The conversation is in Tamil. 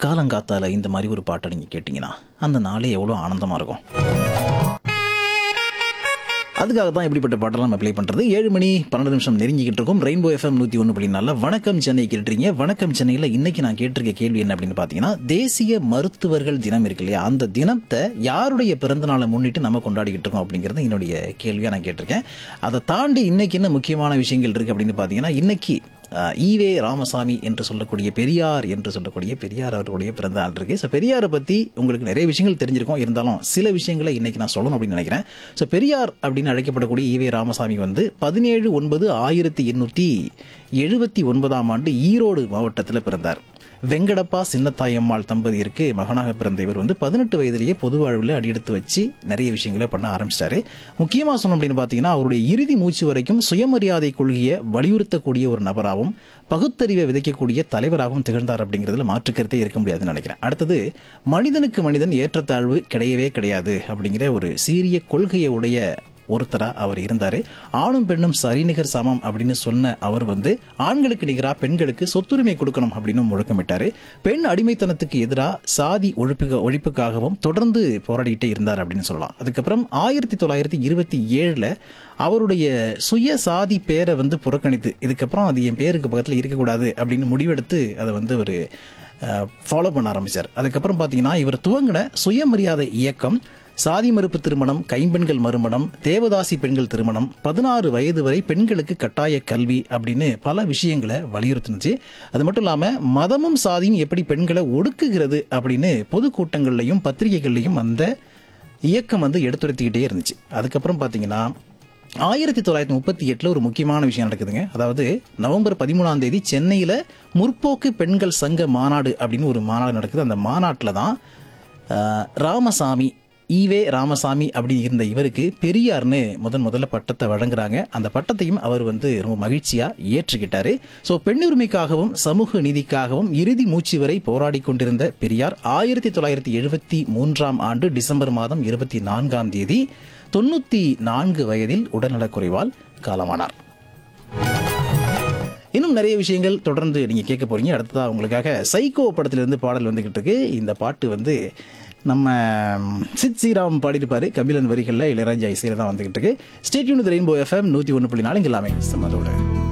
காலங்காத்தால இந்த மாதிரி ஒரு பாட்டை நீங்கள் கேட்டிங்கன்னா அந்த நாளே எவ்வளோ ஆனந்தமாக இருக்கும் அதுக்காக தான் இப்படிப்பட்ட பாட்டெல்லாம் நம்ம ப்ளே பண்ணுறது ஏழு மணி பன்னெண்டு நிமிஷம் நெருங்கிக்கிட்டு இருக்கும் ரெயின்போ எஃப்எம் நூற்றி ஒன்று அப்படின்னால வணக்கம் சென்னை கேட்டுறீங்க வணக்கம் சென்னையில் இன்னைக்கு நான் கேட்டிருக்க கேள்வி என்ன அப்படின்னு பார்த்தீங்கன்னா தேசிய மருத்துவர்கள் தினம் இருக்கு இல்லையா அந்த தினத்தை யாருடைய பிறந்த நாளை முன்னிட்டு நம்ம கொண்டாடிக்கிட்டு இருக்கோம் அப்படிங்கிறது என்னுடைய கேள்வியாக நான் கேட்டிருக்கேன் அதை தாண்டி இன்னைக்கு என்ன முக்கியமான விஷயங்கள் இருக்குது அப்படின்னு பார்த்தீங்கன்னா இன்னைக்கு அஹ், ஈவே ராமசாமி என்று சொல்லக்கூடிய பெரியார் என்று சொல்லக்கூடிய பெரியார் அவர்களுடைய பிறந்த நாள் இருக்கு ஸோ பெரியாரை பற்றி உங்களுக்கு நிறைய விஷயங்கள் தெரிஞ்சிருக்கும் இருந்தாலும் சில விஷயங்களை இன்னைக்கு நான் சொல்லணும் அப்படின்னு நினைக்கிறேன் ஸோ பெரியார் அப்படின்னு அழைக்கப்படக்கூடிய ஈவே ராமசாமி வந்து பதினேழு ஒன்பது ஆயிரத்தி எண்ணூற்றி எழுபத்தி ஒன்பதாம் ஆண்டு ஈரோடு மாவட்டத்தில் பிறந்தார் வெங்கடப்பா சின்னத்தாயம்மாள் தம்பதியருக்கு மகனாக பிறந்த இவர் வந்து பதினெட்டு வயதிலேயே பொது வாழ்வில் அடியெடுத்து வச்சு நிறைய விஷயங்களை பண்ண ஆரம்பிச்சிட்டாரு முக்கியமாக சொன்னோம் அப்படின்னு பார்த்தீங்கன்னா அவருடைய இறுதி மூச்சு வரைக்கும் சுயமரியாதை கொள்கையை வலியுறுத்தக்கூடிய ஒரு நபராகவும் பகுத்தறிவை விதைக்கக்கூடிய தலைவராகவும் திகழ்ந்தார் அப்படிங்கிறதுல மாற்றுக்கருத்தே இருக்க முடியாதுன்னு நினைக்கிறேன் அடுத்தது மனிதனுக்கு மனிதன் ஏற்றத்தாழ்வு கிடையவே கிடையாது அப்படிங்கிற ஒரு சீரிய கொள்கையை உடைய ஒருத்தரா அவர் இருந்தாரு ஆணும் பெண்ணும் சரிநிகர் சமம் அப்படின்னு சொன்ன அவர் வந்து ஆண்களுக்கு நிகரா பெண்களுக்கு சொத்துரிமை கொடுக்கணும் அப்படின்னு முழக்கமிட்டாரு பெண் அடிமைத்தனத்துக்கு எதிராக சாதி ஒழிப்பு ஒழிப்புக்காகவும் தொடர்ந்து போராடிட்டே இருந்தார் அப்படின்னு சொல்லலாம் அதுக்கப்புறம் ஆயிரத்தி தொள்ளாயிரத்தி இருபத்தி ஏழுல அவருடைய சுய சாதி பேரை வந்து புறக்கணித்து இதுக்கப்புறம் அது என் பேருக்கு பக்கத்தில் இருக்கக்கூடாது அப்படின்னு முடிவெடுத்து அதை வந்து ஒரு ஃபாலோ பண்ண ஆரம்பிச்சார் அதுக்கப்புறம் பார்த்தீங்கன்னா இவர் துவங்கின சுயமரியாதை இயக்கம் சாதி மறுப்பு திருமணம் கைம்பெண்கள் மறுமணம் தேவதாசி பெண்கள் திருமணம் பதினாறு வயது வரை பெண்களுக்கு கட்டாய கல்வி அப்படின்னு பல விஷயங்களை வலியுறுத்துனுச்சு அது மட்டும் இல்லாமல் மதமும் சாதியும் எப்படி பெண்களை ஒடுக்குகிறது அப்படின்னு பொதுக்கூட்டங்கள்லையும் பத்திரிகைகள்லையும் அந்த இயக்கம் வந்து எடுத்துரைத்துக்கிட்டே இருந்துச்சு அதுக்கப்புறம் பார்த்தீங்கன்னா ஆயிரத்தி தொள்ளாயிரத்தி முப்பத்தி எட்டில் ஒரு முக்கியமான விஷயம் நடக்குதுங்க அதாவது நவம்பர் பதிமூணாம் தேதி சென்னையில் முற்போக்கு பெண்கள் சங்க மாநாடு அப்படின்னு ஒரு மாநாடு நடக்குது அந்த மாநாட்டில் தான் ஆஹ், ராமசாமி ஈவே ராமசாமி அப்படி இருந்த இவருக்கு பெரியார்னு முதன் முதல்ல பட்டத்தை வழங்குறாங்க அந்த பட்டத்தையும் அவர் வந்து ரொம்ப மகிழ்ச்சியா ஏற்றுக்கிட்டாரு ஸோ பெண்ணுரிமைக்காகவும் சமூக நீதிக்காகவும் இறுதி மூச்சு வரை போராடி கொண்டிருந்த பெரியார் ஆயிரத்தி தொள்ளாயிரத்தி எழுபத்தி மூன்றாம் ஆண்டு டிசம்பர் மாதம் இருபத்தி நான்காம் தேதி தொண்ணூத்தி நான்கு வயதில் உடல்நலக்குறைவால் காலமானார் இன்னும் நிறைய விஷயங்கள் தொடர்ந்து நீங்க கேட்க போறீங்க அடுத்ததா உங்களுக்காக சைக்கோ படத்திலிருந்து பாடல் வந்துகிட்டு இருக்கு இந்த பாட்டு வந்து நம்ம சித் ஸ்ரீராம் பாடியிருப்பாரு கபிலன் வரிகளில் இளையராஜா இசையில தான் வந்துகிட்டு இருக்கு ஸ்டேட்யூன் ரெயின்போ எஃப்எம் நூற்றி ஒன்று புள்ளி நாலு இங்கே எல்லாமே சம்மதோட